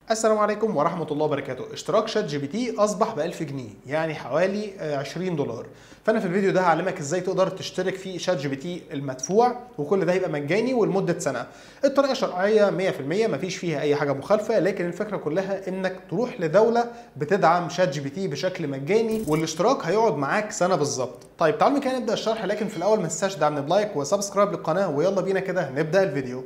السلام عليكم ورحمة الله وبركاته اشتراك شات جي بي تي أصبح ب 1000 جنيه يعني حوالي آه، 20 دولار فأنا في الفيديو ده هعلمك ازاي تقدر تشترك في شات جي بي تي المدفوع وكل ده هيبقى مجاني ولمدة سنة الطريقة شرعية 100% مفيش فيها أي حاجة مخالفة لكن الفكرة كلها إنك تروح لدولة بتدعم شات جي بي تي بشكل مجاني والاشتراك هيقعد معاك سنة بالظبط طيب تعالوا كده نبدأ الشرح لكن في الأول ما تنساش دعمنا بلايك وسبسكرايب للقناة ويلا بينا كده نبدأ الفيديو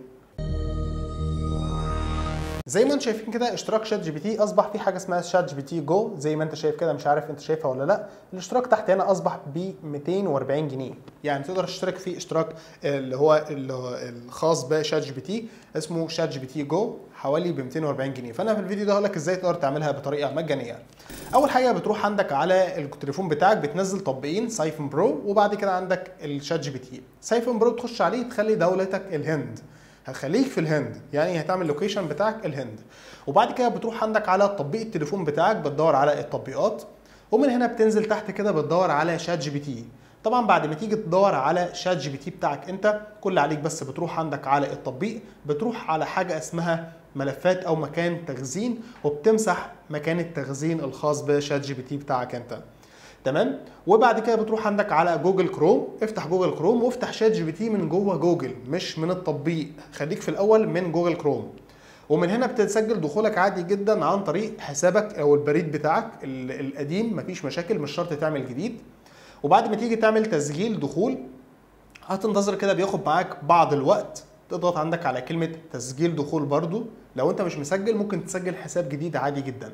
زي ما انتم شايفين كده اشتراك شات جي بي تي اصبح في حاجه اسمها شات جي بي تي جو زي ما انت شايف كده مش عارف انت شايفها ولا لا الاشتراك تحت هنا اصبح ب 240 جنيه يعني تقدر تشترك في اشتراك اللي هو اللي هو الخاص بشات جي بي تي اسمه شات جي بي تي جو حوالي ب 240 جنيه فانا في الفيديو ده هقول لك ازاي تقدر تعملها بطريقه مجانيه اول حاجه بتروح عندك على التليفون بتاعك بتنزل تطبيقين سايفون برو وبعد كده عندك الشات جي بي تي سايفون برو تخش عليه تخلي دولتك الهند هتخليك في الهند يعني هتعمل لوكيشن بتاعك الهند وبعد كده بتروح عندك على تطبيق التليفون بتاعك بتدور على التطبيقات ومن هنا بتنزل تحت كده بتدور على شات جي بي تي طبعا بعد ما تيجي تدور على شات جي بي تي بتاعك انت كل عليك بس بتروح عندك على التطبيق بتروح على حاجه اسمها ملفات او مكان تخزين وبتمسح مكان التخزين الخاص بشات جي بي تي بتاعك انت تمام وبعد كده بتروح عندك على جوجل كروم افتح جوجل كروم وافتح شات جي بي تي من جوه جوجل مش من التطبيق خليك في الاول من جوجل كروم ومن هنا بتسجل دخولك عادي جدا عن طريق حسابك او البريد بتاعك ال- القديم مفيش مشاكل مش شرط تعمل جديد وبعد ما تيجي تعمل تسجيل دخول هتنتظر كده بياخد معاك بعض الوقت تضغط عندك على كلمة تسجيل دخول برضو لو انت مش مسجل ممكن تسجل حساب جديد عادي جدا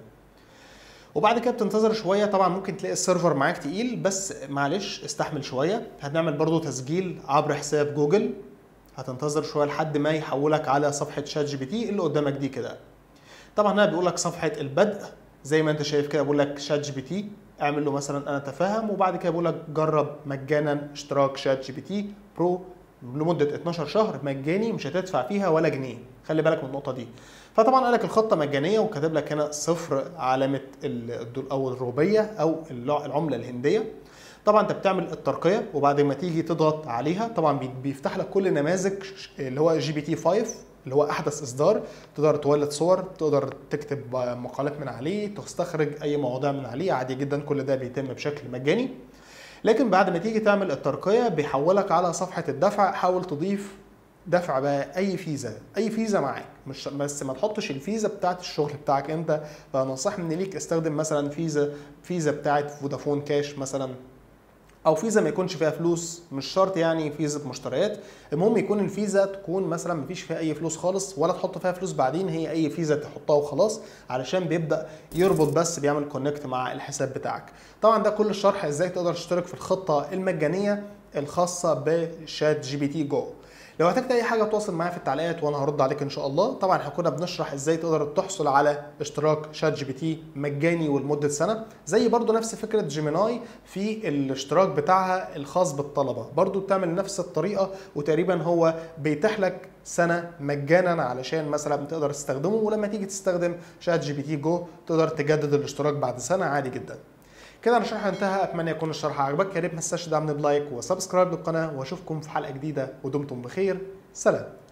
وبعد كده بتنتظر شويه طبعا ممكن تلاقي السيرفر معاك تقيل بس معلش استحمل شويه هنعمل برضو تسجيل عبر حساب جوجل هتنتظر شويه لحد ما يحولك على صفحه شات جي بي تي اللي قدامك دي كده طبعا هنا بيقول لك صفحه البدء زي ما انت شايف كده بيقول لك شات جي بي تي اعمل له مثلا انا تفاهم وبعد كده بيقول لك جرب مجانا اشتراك شات جي بي تي برو لمده 12 شهر مجاني مش هتدفع فيها ولا جنيه خلي بالك من النقطه دي فطبعا قال لك الخطه مجانيه وكاتب لك هنا صفر علامه الدول او الروبيه او اللع- العمله الهنديه طبعا انت بتعمل الترقيه وبعد ما تيجي تضغط عليها طبعا بي- بيفتح لك كل نماذج ش- اللي هو جي بي تي 5 اللي هو احدث اصدار تقدر تولد صور تقدر تكتب مقالات من عليه تستخرج اي مواضيع من عليه عادي جدا كل ده بيتم بشكل مجاني لكن بعد ما تيجي تعمل الترقيه بيحولك على صفحه الدفع حاول تضيف دفع بقى اي فيزا اي فيزا معاك مش بس ما تحطش الفيزا بتاعت الشغل بتاعك انت فنصحني ليك استخدم مثلا فيزا فيزا بتاعت فودافون كاش مثلا او فيزا ما يكونش فيها فلوس مش شرط يعني فيزا مشتريات المهم يكون الفيزا تكون مثلا ما فيش فيها اي فلوس خالص ولا تحط فيها فلوس بعدين هي اي فيزا تحطها وخلاص علشان بيبدا يربط بس بيعمل كونكت مع الحساب بتاعك طبعا ده كل الشرح ازاي تقدر تشترك في الخطه المجانيه الخاصه بشات جي بي تي جو لو احتجت اي حاجه تواصل معايا في التعليقات وانا هرد عليك ان شاء الله طبعا احنا كنا بنشرح ازاي تقدر تحصل على اشتراك شات جي بي تي مجاني ولمده سنه زي برضو نفس فكره جيميناي في الاشتراك بتاعها الخاص بالطلبه برضو بتعمل نفس الطريقه وتقريبا هو بيتيح لك سنه مجانا علشان مثلا تقدر تستخدمه ولما تيجي تستخدم شات جي بي تي جو تقدر تجدد الاشتراك بعد سنه عادي جدا كده انا الشرح انتهى اتمنى يكون الشرح عجبك يا ريت ما تنساش تدعمني بلايك وسبسكرايب للقناه واشوفكم في حلقه جديده ودمتم بخير سلام